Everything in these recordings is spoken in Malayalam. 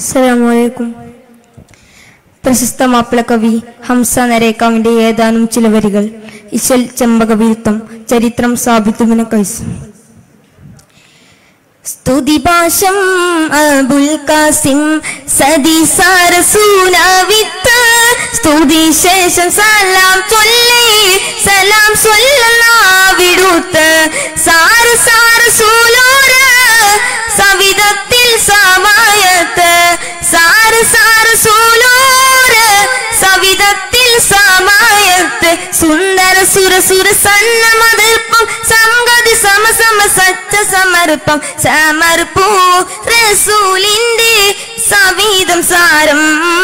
അസ്സലാമലൈക്കും പ്രശസ്ത മാപ്പിളകവി ഹംസ നരേക്കാവിന്റെ ഏതാനും ചില വരികൾ ഇശൽ ചെമ്പകവിരുത്തം ചരിത്രം സാബിത്തുബിന് കൈസ് സ്തുതിഭാഷം അബുൽ കാസിം സതി സാരസൂലാവിത്ത് സ്തുതി ശേഷം സലാം ചൊല്ലി സലാം വിടുത്ത് സാര സാരസൂലോര് സവിധത്തിൽ സമായത്ത് സാര സാരസൂലോര് സവിധത്തിൽ സമായത്ത് സുന്ദര സുര സുര സന്നമതിർപ്പം സംഗതി സമസമ സച്ച സമർപ്പം സമർപ്പൂ റസൂലിന്റെ സവീതം സാരം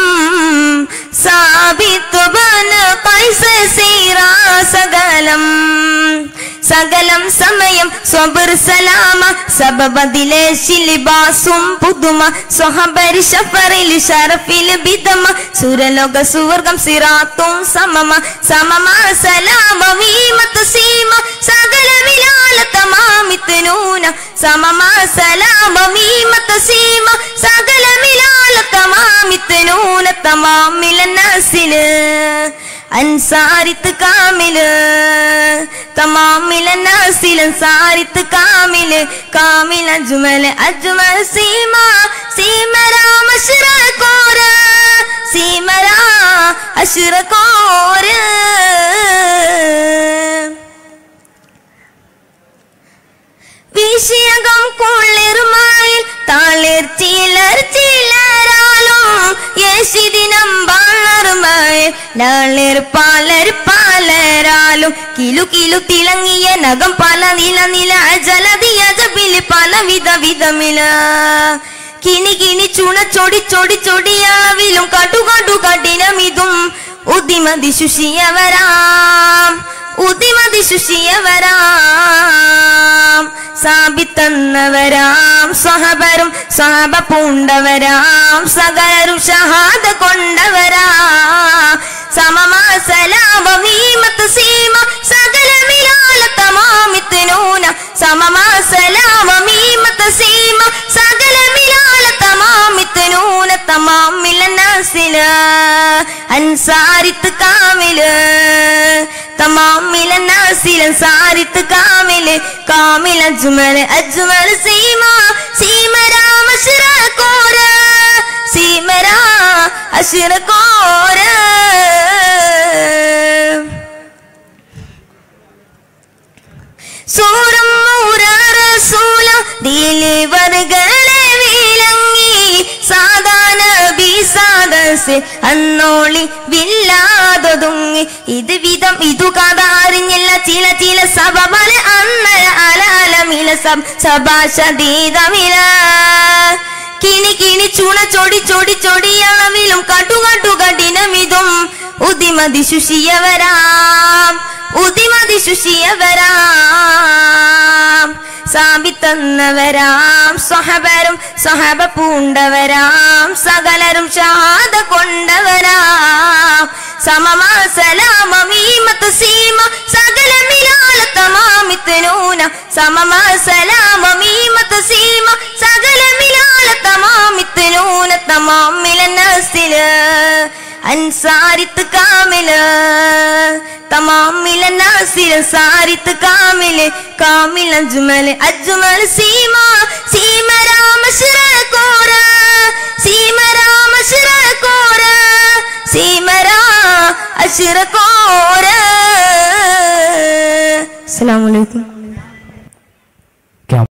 സാബിത്തുബന പൈസ സീറാ സകലം സകലം സമയം സ്വബർ സലാമ സബബദിലെ ശിലിബാസും പുതുമ സ്വഹബരി ഷഫറിൽ ഷറഫിൽ ബിദമ സുരലോക സുവർഗം സിറാത്തും സമമ സമമ സലാമ വീമത്ത് സീമ സകല വിലാല തമാമിത്ത് നൂന സമമ സലാമ വീമത്ത് സീമ സകല വിലാല തമാമിത്ത് നൂന തമാമില നസില് അൻസാരിത്ത് കാമില് തമാമില നാസില സാരിത്ത് കാമില് കാമില അജ്മൽ അജ്മൽ സീമ സീമരാം അശ്റകോര സീമരാ അശ്റകോര വിഷയകം കുളിർമായി താളിർ ചിലർ ചിലരാലും യേശിദിനം വളർമായി ലാളിർ പാലർ പാലരാലും കിലു കിലു തിളങ്ങിയ നഖം പല നില നില ജലതി അജബില് പല വിധ വിധമില കിണി കിണി ചുണ ചൊടി ചൊടി ചൊടിയളവിലും കടു കടു കഠിനമിതും ഉദിമതി ശുഷിയവരാം ഉദിമതി ശുഷിയവരാം സാബിത്തന്നവരാം സ്വഹബരും സ്വഹബ പൂണ്ടവരാം സകലരും ഷഹാദ കൊണ്ടവരാം സമമാ സലാമ മീമത്ത് സീമ സകല മിലാല തമാമിത്ത് നൂന സമമാ സലാമ മീമത്ത് സീമ സകല മിലാല തമാമിത്ത് നൂന തമാമില നാസില അൻസാരിത്ത് കാമില് തമാമില നാസില സാരിത്ത് കാമില് കാമിൽ അജ്മൽ അജ്മൽ സീമ സീമ രാമ കോര സീമരാ അശിറ കോര സൂരം മൂറസൂല ദിലിവറുകളെ വിലങ്ങി സാധാരണ ബിസാദസ് അന്നോളി വില്ലാതൊതുങ്ങി ഇത് വിധം ഇതു കഥ അറിഞ്ഞില്ല ചില ചില സഭ പല അന്നല അല അലമില സബ് സഭാശതീതമില കിണി കിണി ചുണ ചൊടി ചൊടി ചൊടിയളവിലും കട്ടു കട്ടു കഠിനമിതും ഉദിമതി ശുഷിയവരാം ഉദിമതി ശുഷിയവരാം സാബിത്തന്നവരാം സ്വഹബരും സ്വഹബ പൂണ്ടവരാം സകലരും ഷഹാദ കൊണ്ടവരാം സമമാ സലാമ മീമത്ത് സീമ സകല മിലാല തമാമിത്ത് നൂന സമമാ സലാമ മീമത്ത് സീമ സകല മിലാല തമാമിത്ത് നൂന തമാമില നസില് അൻസാരിത്ത് കാമില് തമാമില നാസില സാരിത്ത് കാമില് കാമിൽ അജ്മല് അജ്മൽ സീമ സീമ രാമ കോര സീമ രാമ കോര സീമരാ അശിറ കോര